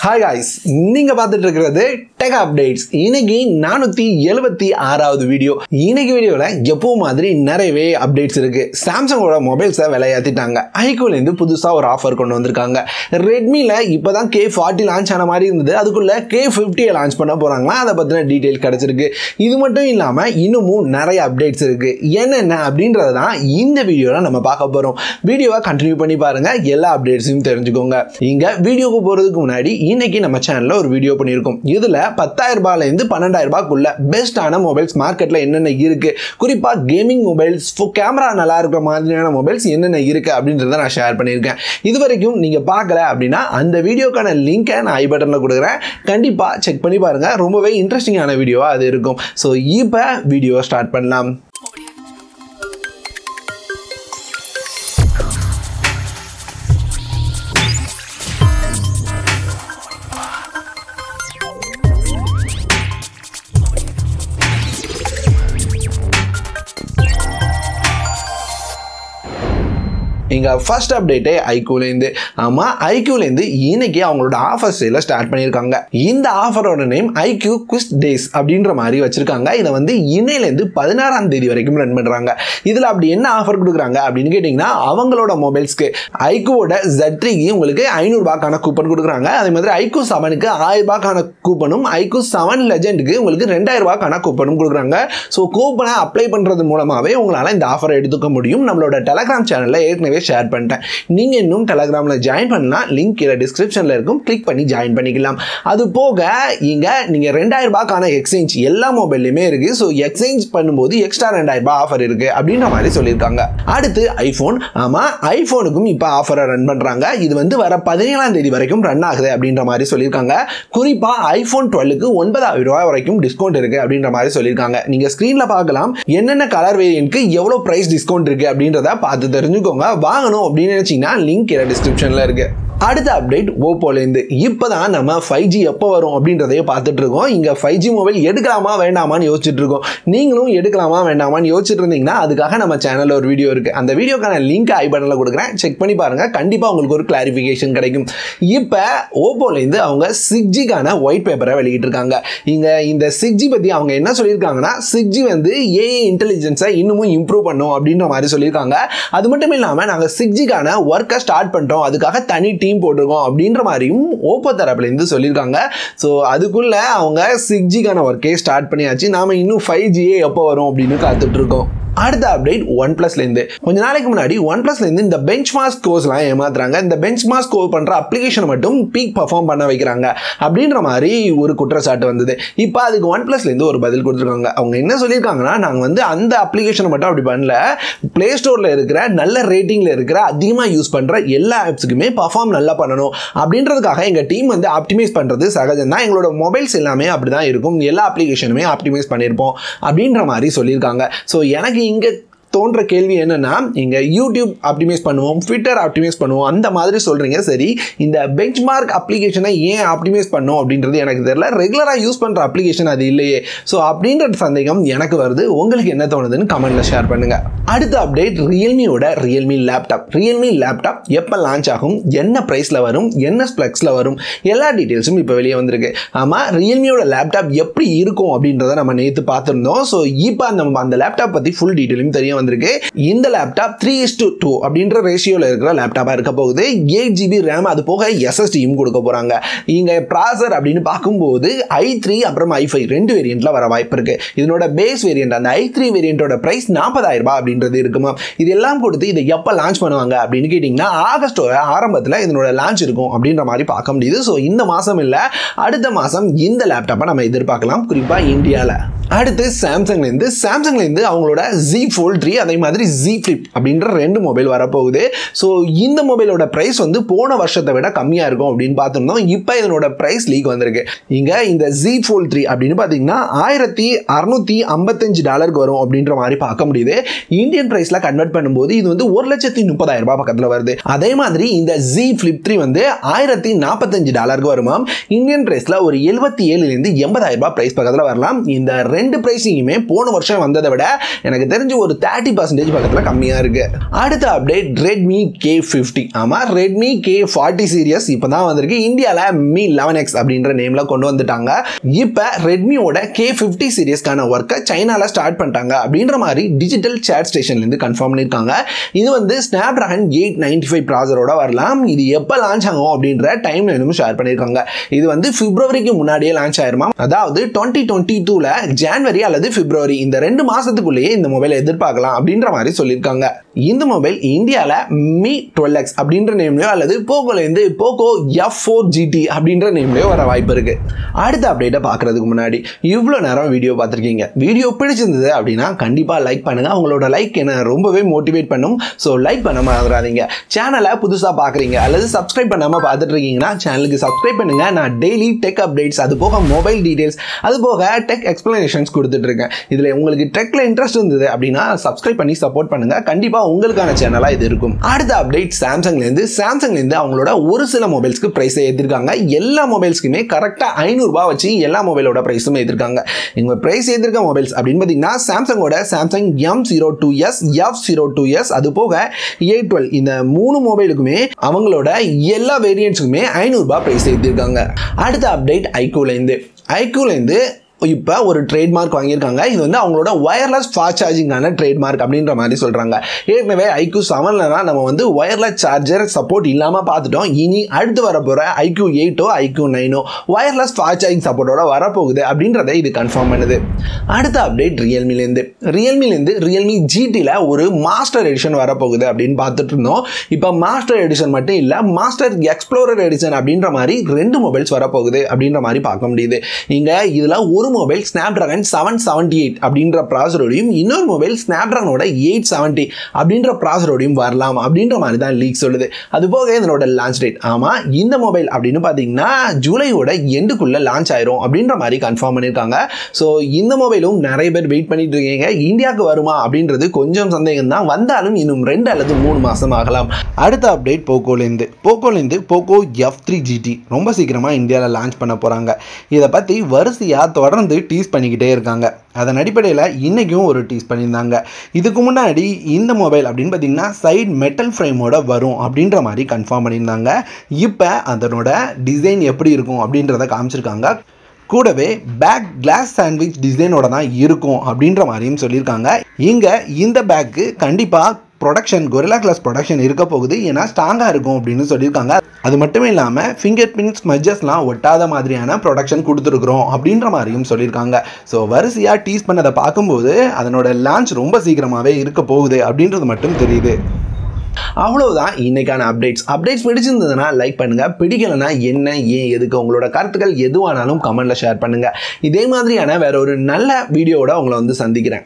hi guys நீங்க பார்த்துட்டு இருக்கிறது டெக் அப்டேட்ஸ் இன்னைக்கு நானூத்தி எழுபத்தி ஆறாவது வீடியோ இன்னைக்கு வீடியோல எப்பவும் மாதிரி நிறையவே அப்டேட்ஸ் இருக்கு சாம்சங்கோட மொபைல்ஸை விலையாத்திட்டாங்க ஐகோலேருந்து புதுசா ஒரு ஆஃபர் கொண்டு வந்திருக்காங்க ரெட்மில இப்பதான் கே ஃபார்ட்டி லான்ச் ஆன மாதிரி இருந்தது அதுக்குள்ள கே ஃபிஃப்டியை லான்ச் பண்ண போறாங்களா அதை பத்தின டீட்டெயில் கிடைச்சிருக்கு இது மட்டும் இல்லாம இன்னமும் நிறைய அப்டேட்ஸ் இருக்கு என்னென்ன அப்படின்றத தான் இந்த வீடியோல நம்ம பார்க்க போறோம் வீடியோவை கண்டினியூ பண்ணி பாருங்க எல்லா அப்டேட்ஸையும் தெரிஞ்சுக்கோங்க இங்க வீடியோக்கு போறதுக்கு முன்னாடி இன்னைக்கு நம்ம சேனல்ல ஒரு வீடியோ பண்ணியிருக்கோம் இதுல பத்தாயிரம் ரூபாயிலேருந்து பன்னெண்டாயிரம் ரூபாய்க்குள்ள பெஸ்ட்டான மொபைல்ஸ் மார்க்கெட்ல என்னென்ன இருக்கு குறிப்பா கேமிங் மொபைல்ஸ் கேமரா நல்லா இருக்கிற மாதிரியான மொபைல்ஸ் என்னென்ன இருக்கு அப்படின்றத நான் ஷேர் பண்ணியிருக்கேன் இது வரைக்கும் நீங்க பார்க்கல அப்படின்னா அந்த வீடியோக்கான லிங்கை நான் ஐ பட்டனில் கொடுக்குறேன் கண்டிப்பா செக் பண்ணி பாருங்க ரொம்பவே இன்ட்ரெஸ்டிங்கான வீடியோவா அது இருக்கும் ஸோ இப்போ வீடியோ ஸ்டார்ட் பண்ணலாம் இங்கே ஃபர்ஸ்ட் அப்டேட்டே ஐக்யூலேருந்து ஆமாம் ஐக்யூலேருந்து இன்னைக்கு அவங்களோட ஆஃபர் சேலை ஸ்டார்ட் பண்ணியிருக்காங்க இந்த ஆஃபரோட நேம் ஐக்யூ குவிஸ் டேஸ் அப்படின்ற மாதிரி வச்சிருக்காங்க இதை வந்து இன்னையிலேருந்து பதினாறாம் தேதி வரைக்கும் ரன் பண்ணுறாங்க இதில் அப்படி என்ன ஆஃபர் கொடுக்குறாங்க அப்படின்னு கேட்டிங்கன்னா அவங்களோட மொபைல்ஸ்க்கு ஐக்யூவோட ஜட்ரிக்கு உங்களுக்கு ஐநூறுபாக்கான கூப்பன் கொடுக்குறாங்க அதே மாதிரி ஐக்யூ செவனுக்கு ஆயிரம் ரூபாய்க்கான கூப்பனும் ஐக்யூ செவன் லெஜெண்டுக்கு உங்களுக்கு ரெண்டாயிரம் ரூபாய்க்கான கூப்பனும் கொடுக்குறாங்க ஸோ கூப்பனை அப்ளை பண்ணுறது மூலமாகவே உங்களால் இந்த ஆஃபரை எடுத்துக்க முடியும் நம்மளோட டெலகிராம் சேனலில் ஏற்கனவே ஏற்கனவே ஷேர் பண்ணிட்டேன் நீங்கள் இன்னும் டெலகிராமில் ஜாயின் பண்ணலாம் லிங்க் கீழே டிஸ்கிரிப்ஷனில் இருக்கும் கிளிக் பண்ணி ஜாயின் பண்ணிக்கலாம் அது போக இங்கே நீங்கள் ரெண்டாயிரம் ரூபாய்க்கான எக்ஸ்சேஞ்ச் எல்லா மொபைல்லையுமே இருக்குது ஸோ எக்ஸ்சேஞ்ச் பண்ணும்போது எக்ஸ்ட்ரா ரெண்டாயிரம் ரூபாய் ஆஃபர் இருக்குது அப்படின்ற மாதிரி சொல்லியிருக்காங்க அடுத்து ஐஃபோன் ஆமாம் ஐஃபோனுக்கும் இப்போ ஆஃபரை ரன் பண்ணுறாங்க இது வந்து வர பதினேழாம் தேதி வரைக்கும் ரன் ஆகுது அப்படின்ற மாதிரி சொல்லியிருக்காங்க குறிப்பாக ஐஃபோன் டுவெல்லுக்கு ஒன்பதாயிரம் ரூபாய் வரைக்கும் டிஸ்கவுண்ட் இருக்குது அப்படின்ற மாதிரி சொல்லியிருக்காங்க நீங்கள் ஸ்க்ரீனில் பார்க்கலாம் என்னென்ன கலர் வேரியன்ட்க்கு எவ்வளோ ப்ரைஸ் டிஸ்கவுண்ட் இருக்குது அப்படின்றத பார்த்து தெரிஞ்சுக்கோங்க வாங்கணும் அப்படின்னு நினச்சிங்கன்னா லிங்க் கீழே டிஸ்கிரிப்ஷனில் இருக்குது அடுத்த அப்டேட் ஓப்போலேருந்து இப்போ தான் நம்ம ஃபைவ் ஜி எப்போ வரும் அப்படின்றதையே பார்த்துட்டு இருக்கோம் இங்கே ஃபைவ் ஜி மொபைல் எடுக்கலாமா வேண்டாமான்னு யோசிச்சுட்டு இருக்கோம் நீங்களும் எடுக்கலாமா வேண்டாமான்னு யோசிச்சுட்டு இருந்தீங்கன்னா அதுக்காக நம்ம சேனலில் ஒரு வீடியோ இருக்குது அந்த வீடியோக்கான லிங்க் ஐ பட்டனில் கொடுக்குறேன் செக் பண்ணி பாருங்கள் கண்டிப்பாக உங்களுக்கு ஒரு கிளாரிஃபிகேஷன் கிடைக்கும் இப்போ ஓப்போலேருந்து அவங்க சிக்ஸ் ஜிக்கான ஒயிட் பேப்பரை வெளியிட்டிருக்காங்க இங்கே இந்த சிக்ஸ் ஜி பற்றி அவங்க என்ன சொல்லியிருக்காங்கன்னா சிக்ஸ் ஜி வந்து ஏஐ இன்டெலிஜென்ஸை இன்னமும் இம்ப்ரூவ் பண்ணும் அப்படின்ற மாதிரி சொல்லியிருக்காங்க அது மட்டும் இல்லாமல் நாங்கள் சிக்ஸ் ஜிக்கான ஒர்க்கை ஸ்டார்ட் பண்ணிட்டோம் அதுக்காக தனி டீம் போட்டிருக்கோம் அப்படின்ற மாதிரியும் ஓப்போ தரப்புலேருந்து சொல்லியிருக்காங்க ஸோ அதுக்குள்ளே அவங்க சிக்ஸ் ஜிக்கான ஒர்க்கே ஸ்டார்ட் பண்ணியாச்சு நாம் இன்னும் ஃபைவ் ஜியே எப்போ வரும் அப்படின்னு காத்துட்ருக்கோம் அடுத்த அப்டேட் ஒன் பிளஸ்லேருந்து கொஞ்ச நாளைக்கு முன்னாடி ஒன் பிளஸ்லேருந்து இந்த பெஞ்ச் மார்க் ஸ்கோர்ஸ்லாம் ஏமாத்துறாங்க இந்த பெஞ்ச் மார்க் ஸ்கோர் பண்ணுற அப்ளிகேஷனை மட்டும் பீக் பர்ஃபார்ம் பண்ண வைக்கிறாங்க அப்படின்ற மாதிரி ஒரு குற்றச்சாட்டு வந்தது இப்போ அதுக்கு ஒன் பிளஸ்லேருந்து ஒரு பதில் கொடுத்துருக்காங்க அவங்க என்ன சொல்லியிருக்காங்கன்னா நாங்கள் வந்து அந்த அப்ளிகேஷனை மட்டும் அப்படி பண்ணல ப்ளே ஸ்டோரில் இருக்கிற நல்ல ரேட்டிங்கில் இருக்கிற அதிகமாக யூஸ் பண்ணுற எல்லா ஆப்ஸுக்குமே பர்ஃபார்ம் நல்லா பண்ணணும் அப்படின்றதுக்காக எங்கள் டீம் வந்து ஆப்டிமைஸ் பண்ணுறது சகஜம் தான் எங்களோட மொபைல்ஸ் எல்லாமே அப்படி தான் இருக்கும் எல்லா அப்ளிகேஷனுமே ஆப்டிமைஸ் பண்ணியிருப்போம் அப்படின்ற மாதிரி சொல்லியிருக்காங்க ஸோ எனக்கு இங்கே தோன்ற கேள்வி என்னன்னா இங்கே யூடியூப் ஆப்டிமைஸ் பண்ணுவோம் ட்விட்டர் ஆப்டிமைஸ் பண்ணுவோம் அந்த மாதிரி சொல்கிறீங்க சரி இந்த பெஞ்ச் மார்க் அப்ளிகேஷனை ஏன் ஆப்டிமைஸ் பண்ணோம் அப்படின்றது எனக்கு தெரியல ரெகுலராக யூஸ் பண்ணுற அப்ளிகேஷன் அது இல்லையே ஸோ அப்படின்ற சந்தேகம் எனக்கு வருது உங்களுக்கு என்ன தோணுதுன்னு கமெண்ட்டில் ஷேர் பண்ணுங்கள் அடுத்த அப்டேட் ரியல்மியோட ரியல்மி லேப்டாப் ரியல்மி லேப்டாப் எப்போ லான்ச் ஆகும் என்ன ப்ரைஸில் வரும் என்ன ஸ்ப்ளெக்ஸில் வரும் எல்லா டீட்டெயில்ஸும் இப்போ வெளியே வந்திருக்கு ஆமாம் ரியல்மியோட லேப்டாப் எப்படி இருக்கும் அப்படின்றத நம்ம நேற்று பார்த்துருந்தோம் ஸோ இப்போ அந்த அந்த லேப்டாப் பற்றி ஃபுல் டீட்டெயிலும் தெரிய வந்திருக்கு இந்த laptop three is to two அப்படின்ற ரேஷியோவில் இருக்கிற லேப்டாப்பாக இருக்க போகுது எயிட் ஜிபி ரேம் அது போக எஸ்எஸ்டியும் கொடுக்க போகிறாங்க இங்கே ப்ராசர் அப்படின்னு பார்க்கும்போது ஐ த்ரீ அப்புறம் ஐ ஃபைவ் ரெண்டு வேரியண்ட்டில் வர வாய்ப்பு இருக்குது இதனோட பேஸ் வேரியண்ட் அந்த ஐ த்ரீ வேரியண்ட்டோட ப்ரைஸ் நாற்பதாயிரம் ரூபாய் அப்படின்றது இருக்குமா இது எல்லாம் கொடுத்து இதை எப்போ லான்ச் பண்ணுவாங்க அப்படின்னு கேட்டிங்கன்னா ஆகஸ்டோட ஆரம்பத்தில் இதனோட லான்ச் இருக்கும் அப்படின்ற மாதிரி பார்க்க முடியுது ஸோ இந்த மாதம் இல்லை அடுத்த மாதம் இந்த லேப்டாப்பை நம்ம எதிர்பார்க்கலாம் குறிப்பாக இந்தியாவில் அடுத்து சாம்சங்லேருந்து சாம்சங்லேருந்து அவங்களோட ஜி ஃபோல்ட் த்ரீ அதே மாதிரி ஜி ஃப்ளிப் அப்படின்ற ரெண்டு மொபைல் வரப்போகுது ஸோ இந்த மொபைலோட ப்ரைஸ் வந்து போன வருஷத்தை விட கம்மியாக இருக்கும் அப்படின்னு பார்த்துருந்தோம் இப்போ இதனோட ப்ரைஸ் லீக் வந்திருக்கு இங்கே இந்த ஜி ஃபோல்ட் த்ரீ அப்படின்னு பார்த்தீங்கன்னா ஆயிரத்தி அறுநூத்தி ஐம்பத்தஞ்சு டாலருக்கு வரும் அப்படின்ற மாதிரி பார்க்க முடியுது இந்தியன் ப்ரைஸில் கன்வெர்ட் பண்ணும்போது இது வந்து ஒரு லட்சத்தி முப்பதாயிரம் ரூபாய் பக்கத்தில் வருது அதே மாதிரி இந்த ஜி ஃப்ளிப் த்ரீ வந்து ஆயிரத்தி நாற்பத்தஞ்சு டாலருக்கு வருமாம் இந்தியன் ப்ரைஸில் ஒரு எழுபத்தி ஏழுலேருந்து எண்பதாயிரம் ரூபாய் ப்ரைஸ் பக்கத்தில் வரலாம் இந்த ரெண்டு ப்ரைஸிங்குமே போன வருஷம் வந்ததை விட எனக்கு தெரிஞ்சு ஒரு தேர்ட்டி பர்சன்டேஜ் பக்கத்தில் கம்மியாக இருக்கு அடுத்த அப்டேட் ரெட்மி கே ஃபிஃப்டி ஆமாம் ரெட்மி கே ஃபார்ட்டி சீரியஸ் இப்போ தான் வந்திருக்கு இந்தியாவில் மீ லெவன் எக்ஸ் அப்படின்ற நேமில் கொண்டு வந்துட்டாங்க இப்போ ரெட்மியோட கே ஃபிஃப்டி சீரியஸ்க்கான ஒர்க்கை சைனாவில் ஸ்டார்ட் பண்ணிட்டாங்க அப்படின்ற மாதிரி டிஜிட்டல் சேட் ஸ்டேஷன்லேருந்து கன்ஃபார்ம் பண்ணியிருக்காங்க இது வந்து Snapdragon eight ninety five ப்ராசரோட வரலாம் இது எப்போ லான்ச் ஆகும் அப்படின்ற டைம் லைனும் ஷேர் பண்ணியிருக்காங்க இது வந்து பிப்ரவரிக்கு முன்னாடியே லான்ச் ஆயிருமா அதாவது டுவெண்ட்டி டுவெண்ட்டி டூவில் ஜான்வரி அல்லது பிப்ரவரி இந்த ரெண்டு மாதத்துக்குள்ளேயே இந்த மொபைலை எதிர்பார்க்கலாம் அப்படின்ற மாதிரி சொல்லியிருக்காங்க இந்த மொபைல் இந்தியாவில் மீ டுவெல் எக்ஸ் அப்படின்ற நேம்லையோ அல்லது போகோலேருந்து போகோ எஃப் ஃபோர் ஜிடி அப்படின்ற நேம்லையோ வர வாய்ப்பு இருக்கு அடுத்த அப்டேட்டை பார்க்கறதுக்கு முன்னாடி இவ்வளோ நேரம் வீடியோ பார்த்துருக்கீங்க வீடியோ பிடிச்சிருந்தது அப்படின்னா கண்டிப்பாக லைக் பண்ணுங்க உங்களோட லைக் என்ன ரொம்பவே மோட்டிவேட் பண்ணும் ஸோ லைக் பண்ண மறந்துடாதீங்க சேனலை புதுசாக பார்க்குறீங்க அல்லது சப்ஸ்கிரைப் பண்ணாமல் பார்த்துட்டு இருக்கீங்கன்னா சேனலுக்கு சப்ஸ்கிரைப் பண்ணுங்க நான் டெய்லி டெக் அப்டேட்ஸ் அது போக மொபைல் டீடைல்ஸ் அது போக டெக் எக்ஸ்பிளனேஷன்ஸ் கொடுத்துட்டு இருக்கேன் இதில் உங்களுக்கு டெக்ல இன்ட்ரெஸ்ட் இருந்தது அப்படின்னா சப்ஸ்கிரைப் பண்ணி சப்போர்ட் பண்ணுங்க கண்டிப்பாக உங்களுக்கான சேனலாக இது இருக்கும் அடுத்த அப்டேட் சாம்சங்லேருந்து சாம்சங்லேருந்து அவங்களோட ஒரு சில மொபைல்ஸ்க்கு ப்ரைஸை ஏற்றிருக்காங்க எல்லா மொபைல்ஸ்க்குமே கரெக்டாக ஐநூறுரூபா வச்சு எல்லா மொபைலோட ப்ரைஸும் ஏற்றிருக்காங்க இவங்க ப்ரைஸ் ஏற்றிருக்க மொபைல்ஸ் அப்படின்னு பார்த்தீங்கன்னா சாம்சங்கோட Samsung M zero two S F zero two S அது போக ஏ டுவெல் இந்த மூணு மொபைலுக்குமே அவங்களோட எல்லா வேரியன்ட்ஸுக்குமே ஐநூறுரூபா ப்ரைஸ் ஏற்றிருக்காங்க அடுத்த அப்டேட் ஐக்கூலேருந்து ஐக்கூலேருந்து இப்போ ஒரு ட்ரேட்மார்க் வாங்கியிருக்காங்க இது வந்து அவங்களோட ஒயர்லெஸ் ஃபாஸ்ட் சார்ஜிங்கான ட்ரேட்மார்க் அப்படின்ற மாதிரி சொல்கிறாங்க ஏற்கனவே ஐக்யூ செவன்லனா நம்ம வந்து ஒயர்லெஸ் சார்ஜர் சப்போர்ட் இல்லாமல் பார்த்துட்டோம் இனி அடுத்து வரப்போகிற ஐக்யூ எயிட்டோ ஐக்யூ நைனோ ஒயர்லெஸ் ஃபாஸ்ட் சார்ஜிங் சப்போர்ட்டோட வரப்போகுது அப்படின்றத இது கன்ஃபார்ம் பண்ணுது அடுத்த அப்டேட் ரியல்மிலேருந்து ரியல்மிலேருந்து ரியல்மி ஜிடியில் ஒரு மாஸ்டர் எடிஷன் வரப்போகுது அப்படின்னு பார்த்துட்டு இருந்தோம் இப்போ மாஸ்டர் எடிஷன் மட்டும் இல்லை மாஸ்டர் எக்ஸ்ப்ளோரர் எடிஷன் அப்படின்ற மாதிரி ரெண்டு மொபைல்ஸ் வரப்போகுது அப்படின்ற மாதிரி பார்க்க முடியுது இங்கே இதில் ஒரு ஒரு mobile Snapdragon seven seventy eight அப்படின்ற ப்ராசரோடையும் இன்னொரு மொபைல் ஸ்னாப் ட்ராகனோட எயிட் செவன்ட்டி அப்படின்ற ப்ராசரோடையும் வரலாம் அப்படின்ற மாதிரி தான் லீக் சொல்லுது அது போக இதனோட லான்ச் டேட் ஆமாம் இந்த மொபைல் அப்படின்னு பார்த்தீங்கன்னா ஜூலையோட எண்டுக்குள்ளே லான்ச் ஆயிரும் அப்படின்ற மாதிரி கன்ஃபார்ம் பண்ணியிருக்காங்க ஸோ இந்த மொபைலும் நிறைய பேர் வெயிட் பண்ணிட்டு இருக்கீங்க இந்தியாவுக்கு வருமா அப்படின்றது கொஞ்சம் சந்தேகம் தான் வந்தாலும் இன்னும் ரெண்டு அல்லது மூணு மாதம் ஆகலாம் அடுத்த அப்டேட் போக்கோலேருந்து போக்கோலேருந்து போக்கோ எஃப் த்ரீ ஜிடி ரொம்ப சீக்கிரமாக இந்தியாவில் லான்ச் பண்ண போகிறாங்க இதை பற்றி வரிசையாக தொடர்ந்து டீஸ் பண்ணிக்கிட்டே இருக்காங்க அதன் அடிப்படையில் இன்றைக்கும் ஒரு டீஸ் பண்ணியிருந்தாங்க இதுக்கு முன்னாடி இந்த மொபைல் அப்படின்னு பார்த்தீங்கன்னா சைட் மெட்டல் ஃப்ரேமோட வரும் அப்படின்ற மாதிரி கன்ஃபார்ம் பண்ணியிருந்தாங்க இப்போ அதனோட டிசைன் எப்படி இருக்கும் அப்படின்றத காமிச்சிருக்காங்க கூடவே பேக் கிளாஸ் சாண்ட்விச் டிசைனோட தான் இருக்கும் அப்படின்ற மாதிரியும் சொல்லியிருக்காங்க இங்கே இந்த பேக்கு கண்டிப்பாக ப்ரொடக்ஷன் கொரிலா கிளாஸ் ப்ரொடக்ஷன் இருக்க போகுது ஏன்னா ஸ்ட்ராங்காக இருக்கும் அப்படின்னு சொல்லியிருக்காங்க அது மட்டும் இல்லாமல் ஃபிங்கர் பிரிண்ட் ஸ்மஜஸ்லாம் ஒட்டாத மாதிரியான ப்ரொடக்ஷன் கொடுத்துருக்குறோம் அப்படின்ற மாதிரியும் சொல்லியிருக்காங்க ஸோ வரிசையாக டீஸ் பண்ணதை பார்க்கும்போது அதனோட லான்ச் ரொம்ப சீக்கிரமாகவே இருக்க போகுது அப்படின்றது மட்டும் தெரியுது அவ்வளவுதான் இன்னைக்கான அப்டேட்ஸ் அப்டேட்ஸ் பிடிச்சிருந்ததுன்னா லைக் பண்ணுங்க பிடிக்கலனா என்ன ஏன் எதுக்கு உங்களோட கருத்துக்கள் எதுவானாலும் கமெண்ட்ல ஷேர் பண்ணுங்க இதே மாதிரியான வேற ஒரு நல்ல வீடியோவோட உங்களை வந்து சந்திக்கிறேன்